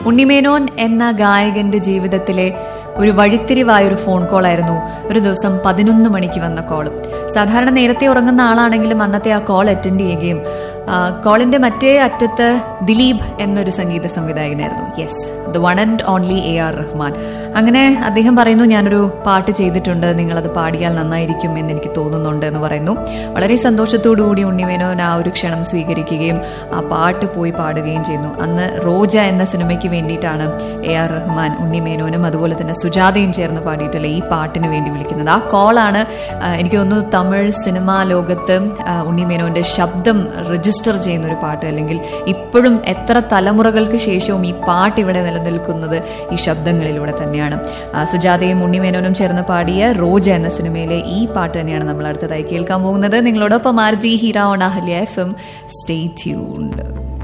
ഉണ്ണിമേനോൻ എന്ന ഗായകന്റെ ജീവിതത്തിലെ ഒരു വഴിത്തിരിവായ ഒരു ഫോൺ കോൾ ആയിരുന്നു ഒരു ദിവസം പതിനൊന്ന് മണിക്ക് വന്ന കോളും സാധാരണ നേരത്തെ ഉറങ്ങുന്ന ആളാണെങ്കിലും അന്നത്തെ ആ കോൾ അറ്റൻഡ് ചെയ്യുകയും ആ, കോളിന്റെ മറ്റേ അറ്റത്ത് ദിലീപ് എന്നൊരു സംഗീത സംവിധായകനായിരുന്നു yes the one and only A R Rahman അങ്ങനെ അദ്ദേഹം പറയുന്നു ഞാനൊരു പാട്ട് ചെയ്തിട്ടുണ്ട് നിങ്ങളത് പാടിയാൽ നന്നായിരിക്കും എന്ന് എനിക്ക് തോന്നുന്നുണ്ട് എന്ന് പറയുന്നു വളരെ സന്തോഷത്തോടു കൂടി ഉണ്ണിമേനോൻ ആ ഒരു ക്ഷണം സ്വീകരിക്കുകയും ആ പാട്ട് പോയി പാടുകയും ചെയ്യുന്നു അന്ന് റോജ എന്ന സിനിമയ്ക്ക് വേണ്ടിയിട്ടാണ് എ ആർ റഹ്മാൻ ഉണ്ണിമേനോനും അതുപോലെ തന്നെ സുജാതയും ചേർന്ന് പാടിയിട്ടുള്ള ഈ പാട്ടിന് വേണ്ടി വിളിക്കുന്നത് ആ കോളാണ് ആ, എനിക്ക് തോന്നുന്നു തമിഴ് സിനിമാ ലോകത്ത് ആ, ഉണ്ണിമേനോന്റെ ശബ്ദം രജിസ്റ്റർ ചെയ്യുന്ന ഒരു പാട്ട് അല്ലെങ്കിൽ ഇപ്പോഴും എത്ര തലമുറകൾക്ക് ശേഷവും ഈ പാട്ട് ഇവിടെ നിലനിൽക്കുന്നത് ഈ ശബ്ദങ്ങളിലൂടെ തന്നെയാണ് ആ, സുജാതയും ഉണ്ണിമേനോനും ചേർന്ന് പാടിയ റോജ എന്ന സിനിമയിലെ ഈ പാട്ട് തന്നെയാണ് നമ്മൾ അടുത്തതായി കേൾക്കാൻ പോകുന്നത് നിങ്ങളോടൊപ്പം R J Heera on Ahalya F M stay tuned